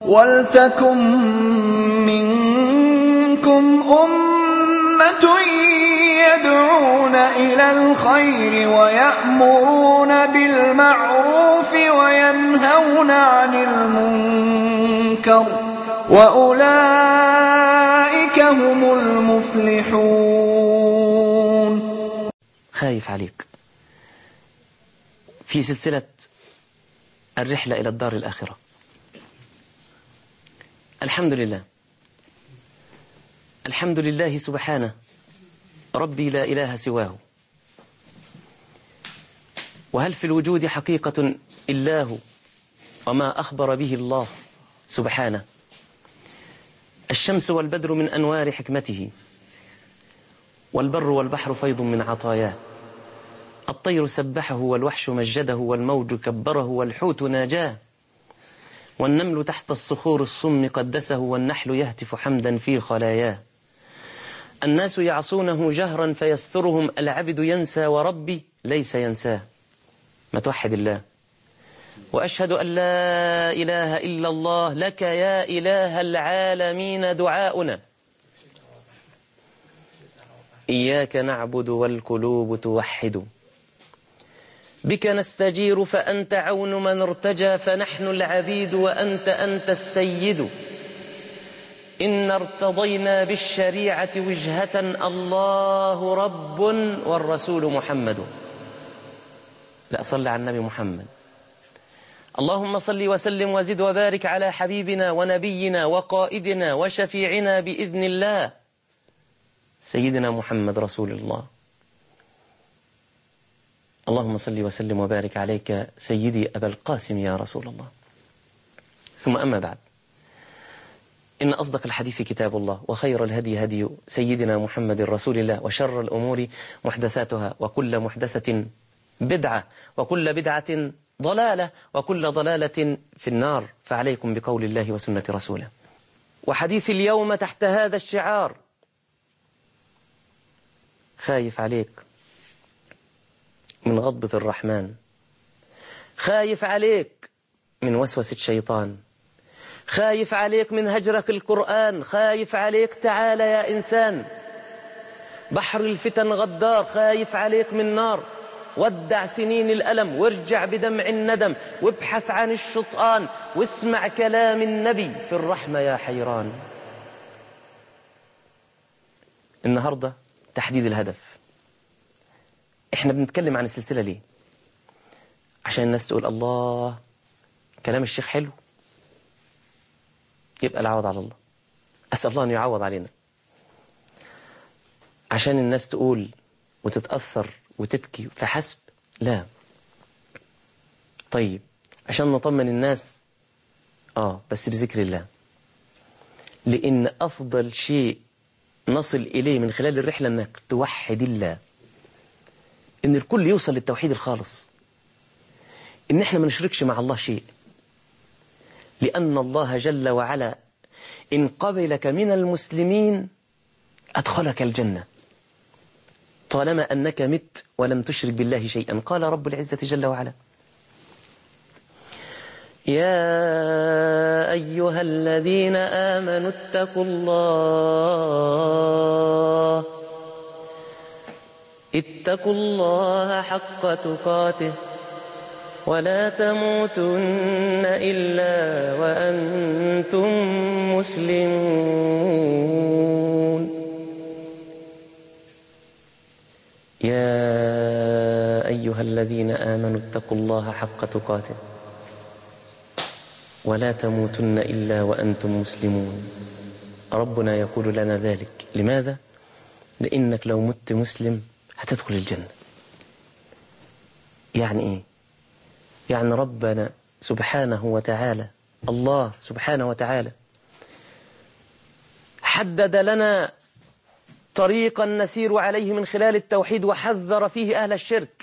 ولتكن منكم أمة يدعون إلى الخير ويأمرون بالمعروف وينهون عن المنكر وأولئك هم المفلحون خايف عليك في سلسلة الرحلة إلى الدار الآخرة الحمد لله الحمد لله سبحانه ربي لا إله سواه وهل في الوجود حقيقة إلا هو وما أخبر به الله سبحانه الشمس والبدر من أنوار حكمته والبر والبحر فيض من عطاياه الطير سبحه والوحش مجده والموج كبره والحوت ناجاه والنمل تحت الصخور الصم قدسه والنحل يهتف حمدا في خلاياه الناس يعصونه جهرا فيسترهم العبد ينسى وربي ليس ينساه ما توحد الله وأشهد أن لا إله إلا الله لك يا إله العالمين دعاؤنا إياك نعبد والقلوب توحد بك نستجير فأنت عون من ارتجى فنحن العبيد وأنت أنت السيد إن ارتضينا بالشريعة وجهة الله رب والرسول محمد لا صل على النبي محمد اللهم صل وسلم وزد وبارك على حبيبنا ونبينا وقائدنا وشفيعنا بإذن الله سيدنا محمد رسول الله اللهم صل وسلم وبارك عليك سيدي أبا القاسم يا رسول الله ثم أما بعد إن أصدق الحديث كتاب الله وخير الهدي هدي سيدنا محمد رسول الله وشر الأمور محدثاتها وكل محدثة بدعة وكل بدعة ضلالة وكل ضلالة في النار فعليكم بقول الله وسنة رسوله وحديث اليوم تحت هذا الشعار خايف عليك من غضبة الرحمن خايف عليك من وسوسة الشيطان خايف عليك من هجرك القرآن خايف عليك تعال يا إنسان بحر الفتن غدار خايف عليك من نار ودع سنين الألم وارجع بدمع الندم وابحث عن الشطآن واسمع كلام النبي في الرحمة يا حيران النهاردة تحديد الهدف احنا بنتكلم عن السلسلة ليه عشان الناس تقول الله كلام الشيخ حلو يبقى العوض على الله أسأل الله أن يعوض علينا عشان الناس تقول وتتأثر وتبكي فحسب لا طيب عشان نطمن الناس آه بس بذكر الله لأن أفضل شيء نصل إليه من خلال الرحلة أنك توحد الله ان الكل يوصل للتوحيد الخالص ان احنا ما نشركش مع الله شيء لان الله جل وعلا ان قبلك من المسلمين ادخلك الجنه طالما انك مت ولم تشرك بالله شيئا قال رب العزه جل وعلا يا ايها الذين امنوا اتقوا الله اتقوا الله حق تقاته ولا تموتن إلا وأنتم مسلمون يا أيها الذين آمنوا اتقوا الله حق تقاته ولا تموتن إلا وأنتم مسلمون ربنا يقول لنا ذلك لماذا؟ لأنك لو مت مسلم هتدخل الجنة يعني إيه؟ يعني ربنا سبحانه وتعالى الله سبحانه وتعالى حدد لنا طريقا نسير عليه من خلال التوحيد وحذر فيه أهل الشرك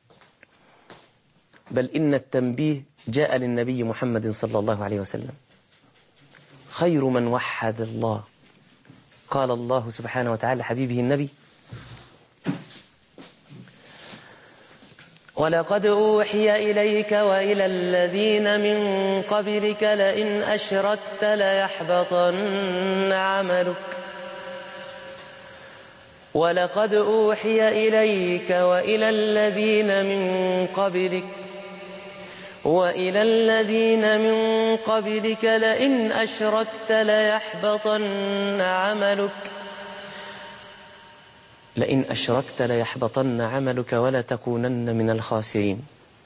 بل إن التنبيه جاء للنبي محمد صلى الله عليه وسلم خير من وحد الله قال الله سبحانه وتعالى حبيبه النبي ولقد أوحي إليك وإلى الذين من قبلك لئن أشركت ليحبطن عملك ولقد أوحي إليك وإلى الذين من قبلك وإلى الذين من قبلك لئن أشركت ليحبطن عملك لئن أشركت ليحبطن عملك ولا تكونن من الخاسرين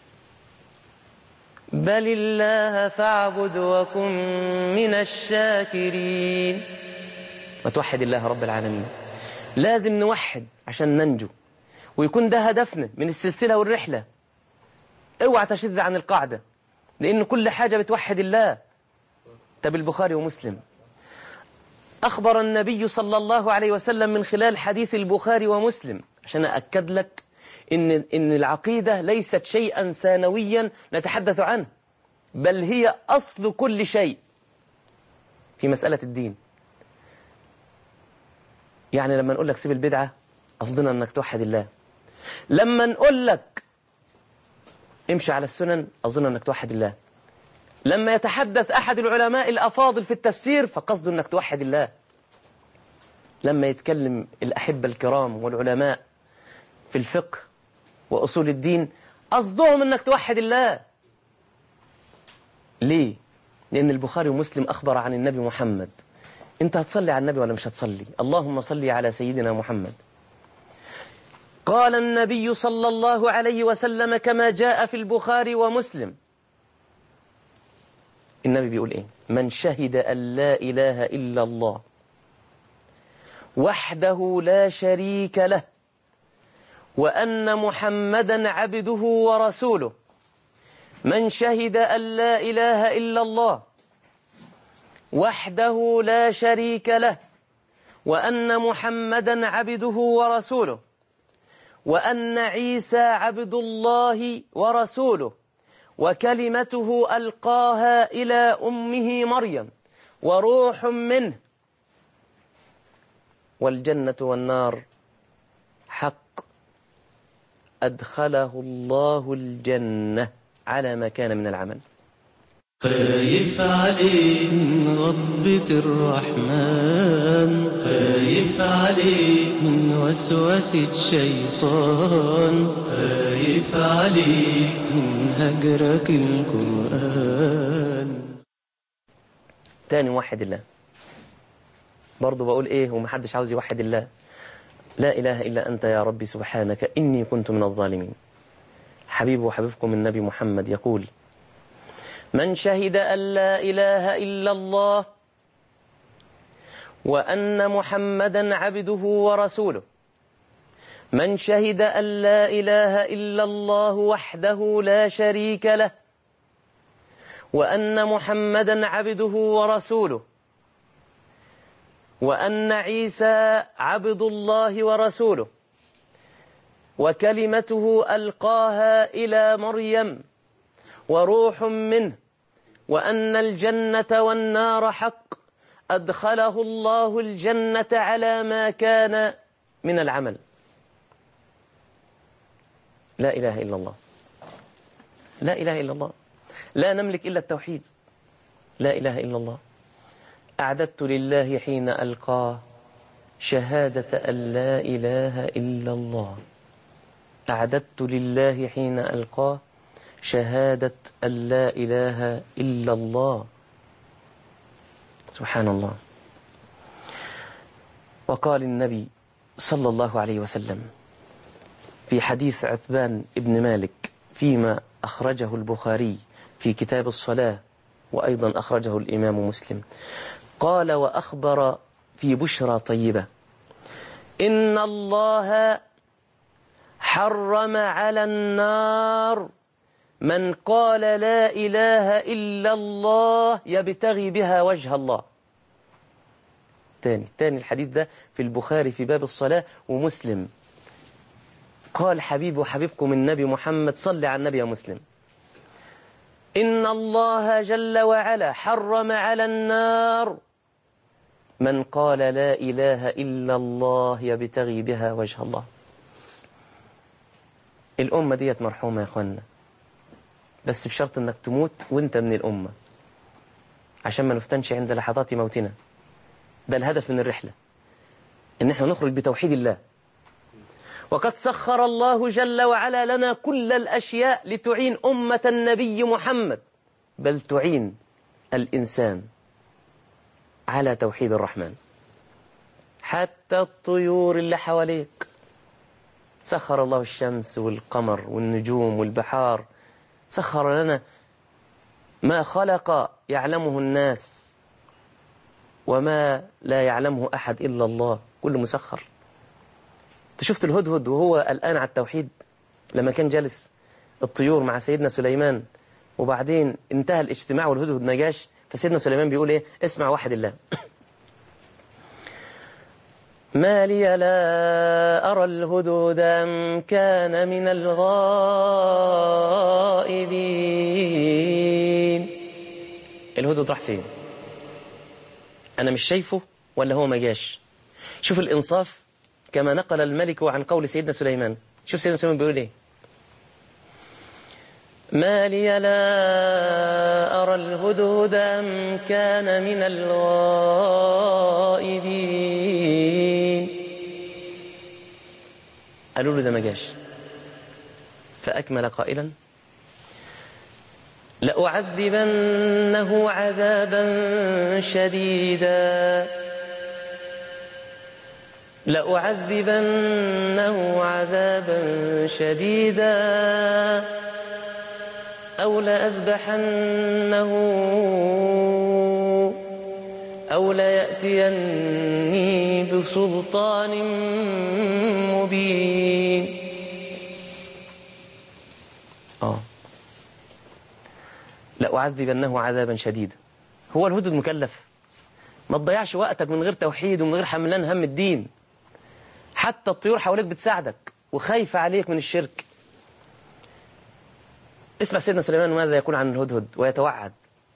بل الله فاعبد وكن من الشاكرين وتوحد الله رب العالمين لازم نوحد عشان ننجو ويكون ده هدفنا من السلسلة والرحلة اوعى تشذ عن القاعدة لأن كل حاجة بتوحد الله طب البخاري ومسلم أخبر النبي صلى الله عليه وسلم من خلال حديث البخاري ومسلم عشان أأكد لك إن, إن العقيدة ليست شيئا ثانويا نتحدث عنه بل هي أصل كل شيء في مسألة الدين يعني لما نقول لك سيب البدعة قصدنا أنك توحد الله لما نقول لك امشي على السنن قصدنا أنك توحد الله لما يتحدث أحد العلماء الأفاضل في التفسير فقصده أنك توحد الله لما يتكلم الأحبة الكرام والعلماء في الفقه وأصول الدين قصدهم أنك توحد الله ليه؟ لأن البخاري ومسلم أخبر عن النبي محمد أنت هتصلي على النبي ولا مش هتصلي اللهم صلي على سيدنا محمد قال النبي صلى الله عليه وسلم كما جاء في البخاري ومسلم النبي بيقول ايه من شهد أن لا إله إلا الله وحده لا شريك له وأن محمدا عبده ورسوله من شهد أن لا إله إلا الله وحده لا شريك له وأن محمدا عبده ورسوله وأن عيسى عبد الله ورسوله وكلمته ألقاها إلى أمه مريم وروح منه والجنة والنار حق أدخله الله الجنة على ما كان من العمل خايف عليه من غضبة الرحمن خايف عليه من وسوسة الشيطان خايف عليه من هجرك القرآن تاني وحد الله برضو بقول ايه ومحدش عاوز يوحد الله لا إله إلا أنت يا ربي سبحانك إني كنت من الظالمين حبيب وحبيبكم النبي محمد يقول من شهد أن لا إله إلا الله وأن محمدا عبده ورسوله من شهد أن لا إله إلا الله وحده لا شريك له وأن محمدا عبده ورسوله وأن عيسى عبد الله ورسوله وكلمته ألقاها إلى مريم وروح منه وأن الجنة والنار حق أدخله الله الجنة على ما كان من العمل لا إله إلا الله لا إله إلا الله لا نملك إلا التوحيد لا إله إلا الله أعددت لله حين ألقاه شهادة أن لا إله إلا الله أعددت لله حين ألقاه شهادة أن لا إله إلا الله سبحان الله وقال النبي صلى الله عليه وسلم في حديث عثمان بن مالك فيما أخرجه البخاري في كتاب الصلاة وأيضا أخرجه الإمام مسلم قال وأخبر في بشرى طيبة إن الله حرم على النار من قال لا إله إلا الله يبتغي بها وجه الله تاني تاني الحديث ده في البخاري في باب الصلاة ومسلم قال حبيب وحبيبكم النبي محمد صلي على النبي يا مسلم إن الله جل وعلا حرم على النار من قال لا إله إلا الله يبتغي بها وجه الله الأمة ديت مرحومة يا أخوانا بس بشرط أنك تموت وانت من الأمة عشان ما نفتنش عند لحظات موتنا ده الهدف من الرحلة ان احنا نخرج بتوحيد الله وقد سخر الله جل وعلا لنا كل الأشياء لتعين أمة النبي محمد بل تعين الإنسان على توحيد الرحمن حتى الطيور اللي حواليك سخر الله الشمس والقمر والنجوم والبحار سخر لنا ما خلق يعلمه الناس وما لا يعلمه أحد إلا الله كل مسخر انت شفت الهدهد وهو الآن على التوحيد لما كان جالس الطيور مع سيدنا سليمان وبعدين انتهى الاجتماع والهدهد ما جاش فسيدنا سليمان بيقول ايه اسمع واحد الله ما لي لا أرى الهدهد أم كان من الغائبين الهدهد راح فين أنا مش شايفه ولا هو ما جاش شوف الإنصاف كما نقل الملك عن قول سيدنا سليمان شوف سيدنا سليمان بيقول ايه ما لي لا أرى الهدهد أم كان من الغائبين قالوا له ده ما جاش فأكمل قائلا لأعذبنه عذابا شديدا لأعذبنه عذابا شديدا أو لأذبحنه أو ليأتيني بسلطان مبين آه لأعذبنه عذابا شديدا هو الهدد مكلف ما تضيعش وقتك من غير توحيد ومن غير حملان هم الدين حتى الطيور حواليك بتساعدك وخايفة عليك من الشرك اسمع سيدنا سليمان ماذا يقول عن الهدهد ويتوعد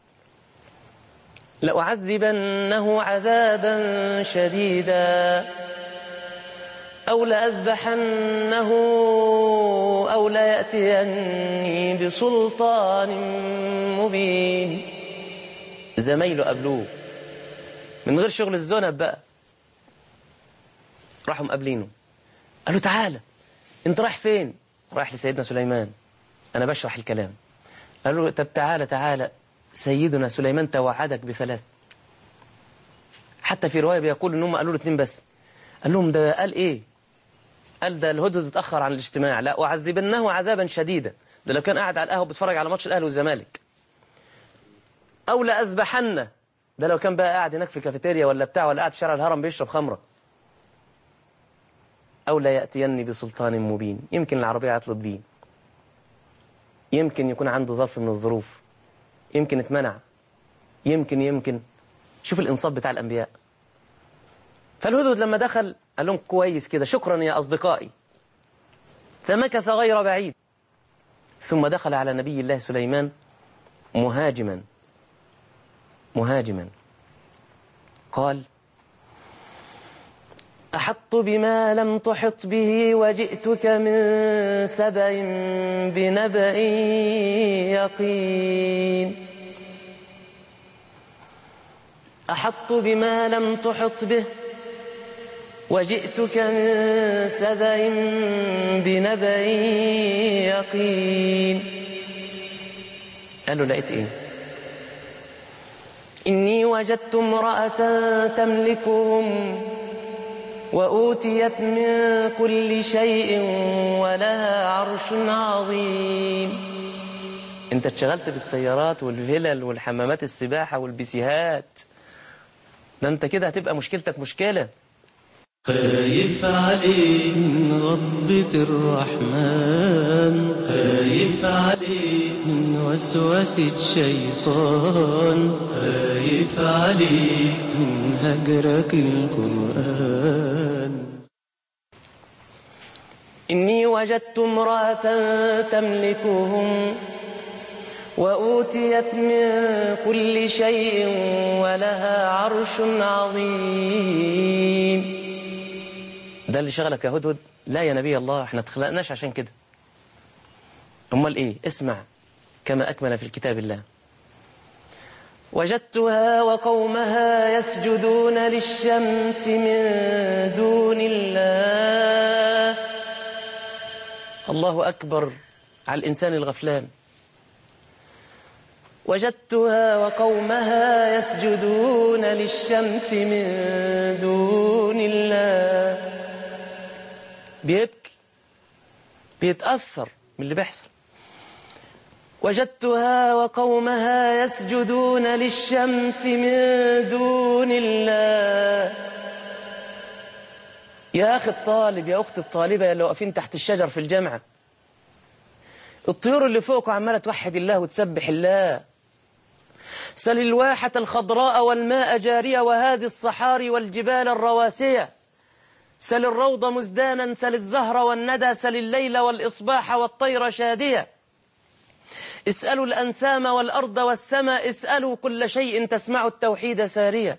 لأعذبنه عذابا شديدا أو لأذبحنه أو ليأتيني بسلطان مبين زمايله قبلوه من غير شغل الزنب بقى راحوا مقابلينه قالوا تعالى انت رايح فين رايح لسيدنا سليمان انا بشرح الكلام قالوا له طب تعالى تعالى سيدنا سليمان توعدك بثلاث حتى في رواية بيقول انهم قالوا له اتنين بس قال لهم ده قال ايه قال ده الهدد اتأخر عن الاجتماع لا أعذبنه عذابا شديدا ده لو كان قاعد على القهوة بيتفرج على ماتش الأهلي والزمالك أو لأذبحنه ده لو كان بقى قاعد هناك في كافيتيريا ولا بتاع ولا قاعد في شارع الهرم بيشرب خمرة أو لا يأتيني بسلطان مبين يمكن العربية عطلت بيه يمكن يكون عنده ظرف من الظروف يمكن اتمنع يمكن يمكن شوف الإنصاف بتاع الأنبياء فالهدهد لما دخل قال لهم كويس كده شكرا يا أصدقائي فمكث غير بعيد ثم دخل على نبي الله سليمان مهاجما مهاجما قال أحط بما لم تحط به وجئتك من سبع بنبأ يقين أحط بما لم تحط به وجئتك من سبع بنبأ يقين قال له لقيت ايه إني وجدت امرأة تملكهم وأوتيت من كل شيء ولها عرش عظيم انت اتشغلت بالسيارات والفلل والحمامات السباحة والبسيهات ده انت كده هتبقى مشكلتك مشكلة خايف عليه من غضبة الرحمن خايف عليه من وسوسة الشيطان خايف عليه من هجرك القرآن إني وجدت امرأة تملكهم وأوتيت من كل شيء ولها عرش عظيم ده اللي شغلك يا هدهد لا يا نبي الله احنا اتخلقناش عشان كده أمال إيه اسمع كما أكمل في الكتاب الله وجدتها وقومها يسجدون للشمس من دون الله الله أكبر على الإنسان الغفلان وجدتها وقومها يسجدون للشمس من دون الله بيبكي بيتأثر من اللي بيحصل وجدتها وقومها يسجدون للشمس من دون الله يا أخي الطالب يا أخت الطالبة اللي واقفين تحت الشجر في الجامعة الطيور اللي فوقه عمالة توحد الله وتسبح الله سل الواحة الخضراء والماء جارية وهذه الصحاري والجبال الرواسية سل الروض مزدانا سل الزهر والندى سل الليل والإصباح والطير شادية اسألوا الأنسام والأرض والسماء اسألوا كل شيء تسمع التوحيد سارية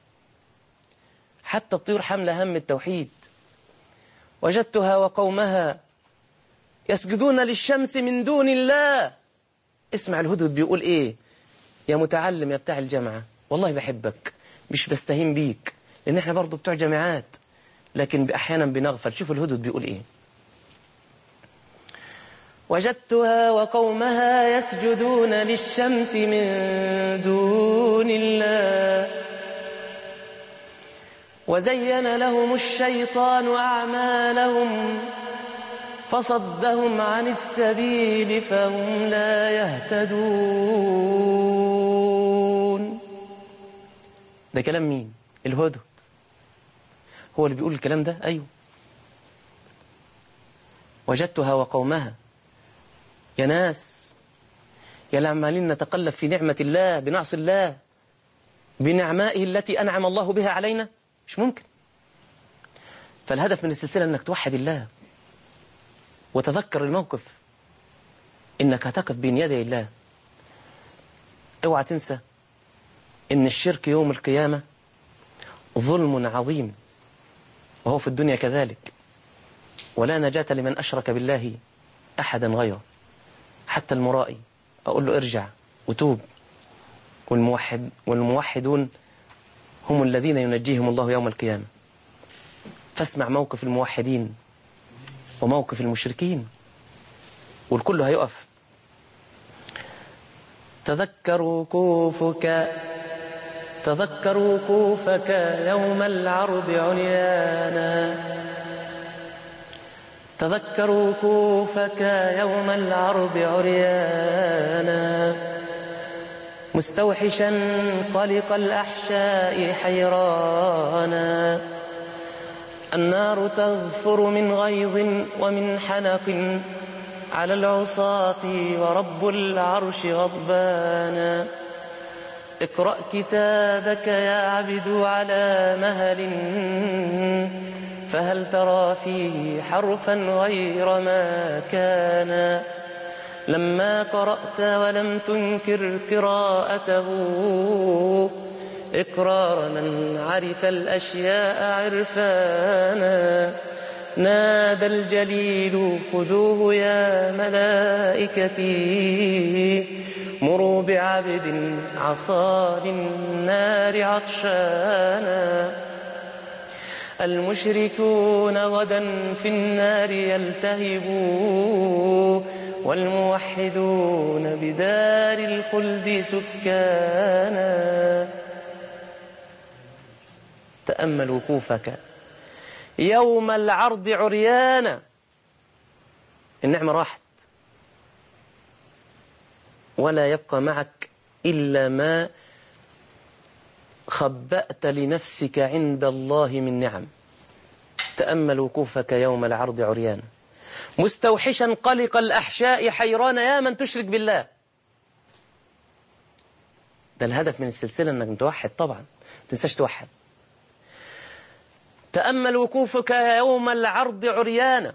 حتى الطيور حمل هم التوحيد وجدتها وقومها يسجدون للشمس من دون الله اسمع الهدد بيقول ايه يا متعلم يا بتاع الجامعة والله بحبك مش بستهين بيك لان احنا برضو بتوع جامعات لكن احيانا بنغفل شوف الهدد بيقول ايه وجدتها وقومها يسجدون للشمس من دون الله وزين لهم الشيطان أعمالهم فصدهم عن السبيل فهم لا يهتدون ده كلام مين الهدهد هو اللي بيقول الكلام ده أيوه وجدتها وقومها يا ناس يا اللي عمالين نتقلب في نعمة الله بنعصي الله بنعمائه التي أنعم الله بها علينا مش ممكن فالهدف من السلسلة أنك توحد الله وتذكر الموقف إنك هتقف بين يدي الله اوعى تنسى إن الشرك يوم القيامة ظلم عظيم وهو في الدنيا كذلك ولا نجاة لمن أشرك بالله أحدا غيره حتى المرائي أقول له ارجع وتوب والموحد والموحدون هم الذين ينجيهم الله يوم القيامة فاسمع موقف الموحدين وموقف المشركين والكل هيقف تذكر وقوفك تذكر وقوفك يوم العرض عريانا تذكر وقوفك يوم العرض عريانا مستوحشا قلق الأحشاء حيرانا النار تظفر من غيظ ومن حنق على العصاة ورب العرش غضبانا اقرأ كتابك يا عبد على مهل فهل ترى فيه حرفا غير ما كان لما قرأت ولم تنكر قراءته إقرار من عرف الأشياء عرفانا نادى الجليل خذوه يا ملائكتي مروا بعبد عصى للنار عطشانا المشركون غدا في النار يلتهبون والموحدون بدار الخلد سكانا تأمل وقوفك يوم العرض عريانا النعمة راحت ولا يبقى معك إلا ما خبأت لنفسك عند الله من نعم تأمل وقوفك يوم العرض عريانا مستوحشا قلق الأحشاء حيران يا من تشرك بالله ده الهدف من السلسلة أنك توحد طبعا ما تنساش توحد تأمل وقوفك يوم العرض عريانا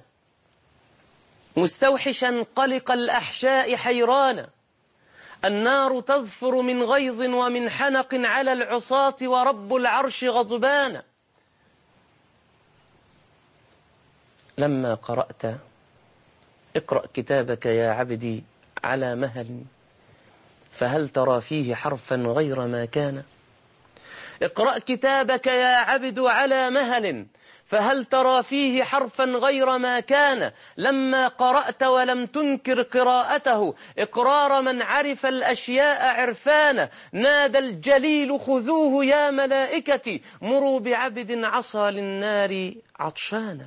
مستوحشا قلق الأحشاء حيرانا النار تظفر من غيظ ومن حنق على العصاة ورب العرش غضبانا لما قرأت اقرأ كتابك يا عبدي على مهل فهل ترى فيه حرفا غير ما كان اقرأ كتابك يا عبد على مهل فهل ترى فيه حرفا غير ما كان لما قرأت ولم تنكر قراءته إقرار من عرف الأشياء عرفانا نادى الجليل خذوه يا ملائكتي مروا بعبد عصى للنار عطشانا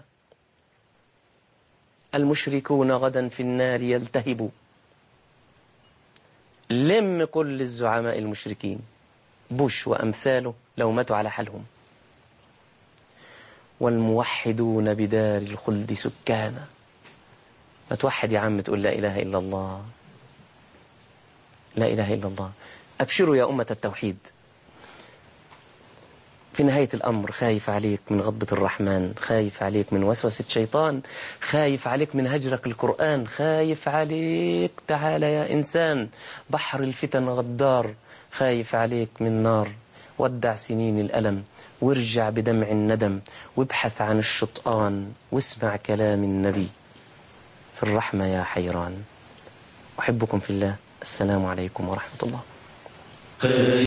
المشركون غدا في النار يلتهبوا لم كل الزعماء المشركين بوش وأمثاله لو ماتوا على حالهم والموحدون بدار الخلد سكانا ما توحد يا عم تقول لا إله إلا الله لا إله إلا الله أبشروا يا أمة التوحيد في نهاية الأمر خايف عليك من غضبة الرحمن خايف عليك من وسوسة شيطان خايف عليك من هجرك القرآن خايف عليك تعال يا إنسان بحر الفتن غدار خايف عليك من نار ودع سنين الألم وارجع بدمع الندم وابحث عن الشطآن واسمع كلام النبي في الرحمة يا حيران أحبكم في الله السلام عليكم ورحمة الله